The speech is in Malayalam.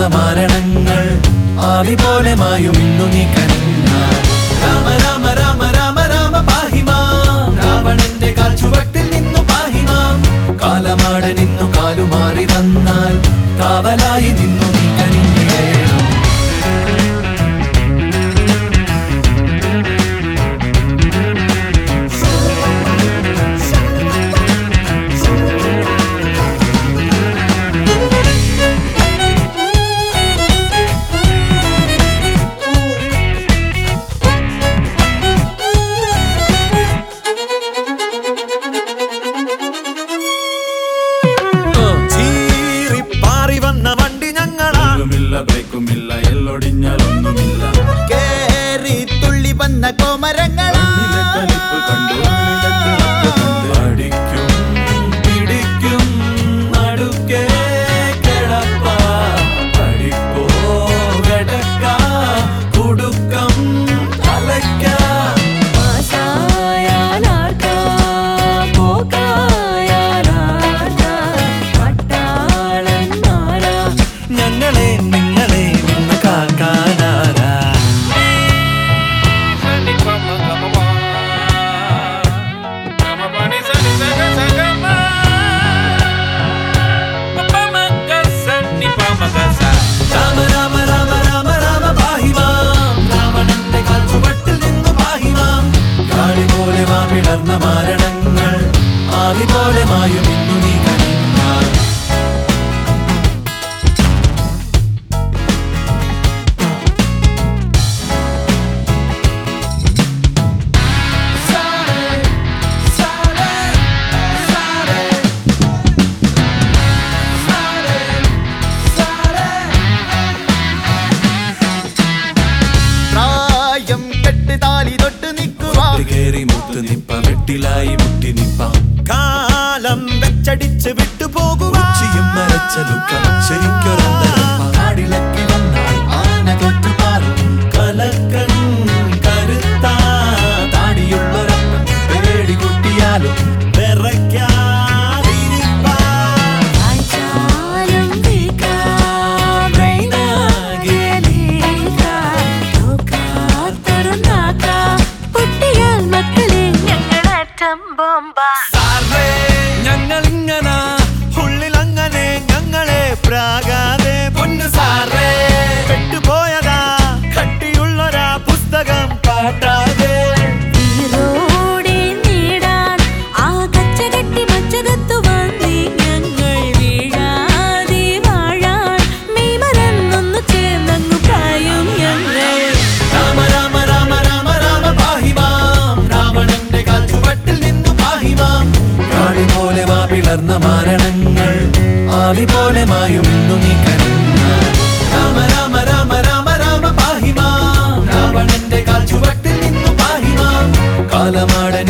മാരണങ്ങൾ ആവി പോലെ മായും ഇന്നു നീ കനിഞ്ഞാൽ രാമ രാമ രാമ രാമ രാമ പാഹിമാം രാവണന്റെ കാൽ ചുവട്ടിൽ നിന്നു പാഹിമാം കാലമാട നിന്നു കാലുമാറി വന്നാൽ കാവലായി നിന്നു നീ കനിഞ്ഞേണം ചീറിപ്പാറി വന്ന വണ്ടി ഞങ്ങളാ ില്ല ബ്രേക്കുമില്ല എല്ലൊടിഞ്ഞാലൊന്നുമില്ല കേറി തുള്ളി വന്ന കോമരങ്ങളാ ഉള്ളിലെ കലിപ്പ് കണ്ടു ഉള്ളിലെ തിളപ്പ് കണ്ട് അടിക്കും പിടിക്കും നടുക്കേ കിടപ്പ പഠിപ്പോ കിടക്ക കുടുക്കം തലയ്ക്ക ആശായാലാർക്കാ പോകായാലാർക്കാ പട്ടാളന്മാരാ ഞങ്ങളെ നിങ്ങളെ നിന്ന് കാക്കാനാരാ രാമ രാമ രാമ രാമ രാമ പാഹിമാം രാവണന്റെ കാൽ ചുവട്ടിൽ നിന്നു പാഹിമാം കാളി പോലെ വാ വിടർന്ന മാരണങ്ങൾ ആവി പോലെ മായും ഇന്നു നീ കനിഞ്ഞാൽ പ്രായം കെട്ട് താലി തൊട്ട് നിൽക്കുവാ കേറി മുത്ത് നിപ്പ വെട്ടിലായി മുട്ടി നിപ്പ കാലം വെച്ചടിച്ച് വിട്ടുപോകുവാ ഉച്ചിയും മരച്ച ദുഃഖം ശരിക്കൊരന്തരം നാടിളക്കി വന്നാൽ ആന തൊട്ടുപാറും കലക്കൻ കരുത്താ താടിയുള്ളൊരപ്പൻ പേടി കുട്ടിയാലും വിറയ്ക്കാതിരിപ്പാ. ആചാരം വീക്കാം റൈനാകേലീക്കാം നോക്കാത്തൊരുനാക്കാം പൊട്ടിയാൽ മക്കളെ ഞങ്ങളറ്റം ബോംബ സാറേ, ഞങ്ങളിങ്ങന ഉള്ളിലങ്ങനെ ഞങ്ങളെ പ്രാകാതെ പൊന്നു സാറേ പെട്ടുപോയതാ കട്ടിയുള്ളൊരാ പുസ്തകം പാട്ടാതെ ഈറോടെ നേടാൻ ആ കച്ചകെട്ടി മച്ചകത്തു വന്നേ ഞങ്ങൾ വീഴാതെ വാഴാൻ മെയ്മറന്നൊന്നു ചേർന്നങ്ങു പായും ഞങ്ങൾ രാമ രാമ രാമ രാമ രാമ പാഹിമാം രാവണന്റെ കാൽ ചുവട്ടിൽ നിന്നു പാഹിമാം കാളി പോലെ വാ പിളർന്ന മാരണങ്ങൾ ആവി പോലെ മായും ഇന്നു നീ കനിഞ്ഞാൽ രാമ രാമ രാമ രാമ രാമ പാഹിമാം രാവണന്റെ കാൽ ചുവട്ടിൽ നിന്നു പാഹിമാം കാലമാടൻ